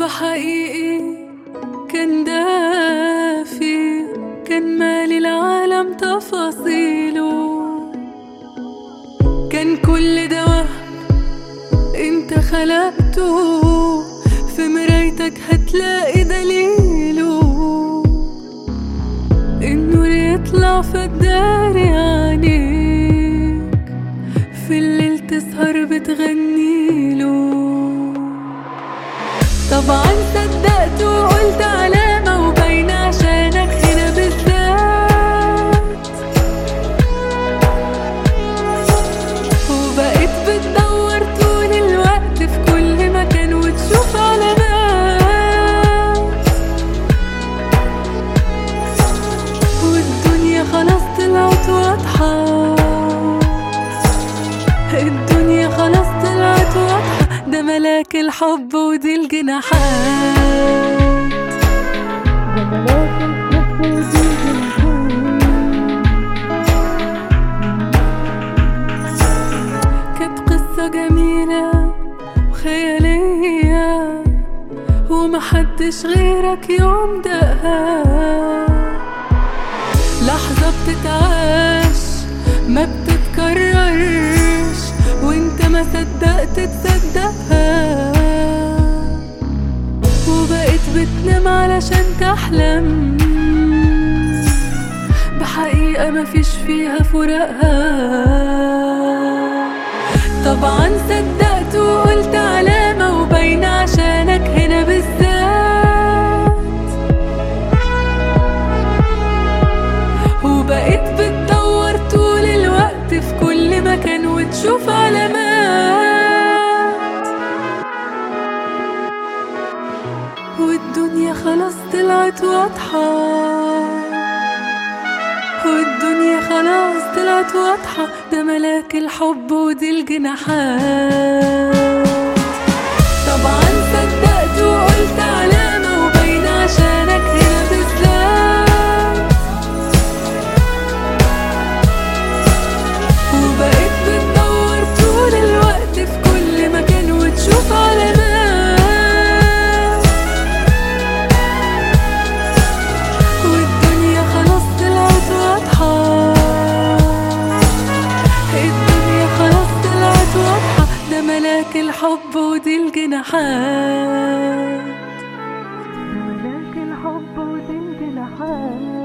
حب حقيقي كان دافي كان مالي العالم تفاصيله كان كل ده وهم انت خلقته في مرايتك هتلاقي دليله النور يطلع فالداري عينيك في الليل تسهر بتغنيله طبعا صدقت وقلت علامة وباينة عشانك هنا بالذات وبقيت بتدور طول الوقت في كل مكان وتشوف علامات والدنيا خلاص طلعت واضحة الدنيا خلاص طلعت واضحة ده ملاك الحب ودي الجناحات كانت قصة جميلة وخيالية ومحدش غيرك يوم دقها لحظة بتتعاش ما بتتكررش وانت ما صدقت تصدقها وبقيت بتنام علشان تحلم بحقيقة مفيش فيها فراقها طبعا صدقت وقلت علامة وباينة عشانك هنا بالذات وبقيت بتدور طول الوقت في كل مكان وتشوف علامات والدنيا خلاص طلعت واضحة والدنيا خلاص طلعت واضحة ده ملاك الحب ودي الجناحات طبعا صدقت وقلت علامة وباينة عشانك هنا بالذات وبقيت بتدور طول الوقت في كل مكان وتشوف علامات والدنيا خلاص طلعت واضحة الدنيا خلاص طلعت واضحة ده ملاك الحب ودي الجناحات ملاك الحب ودي الجناحات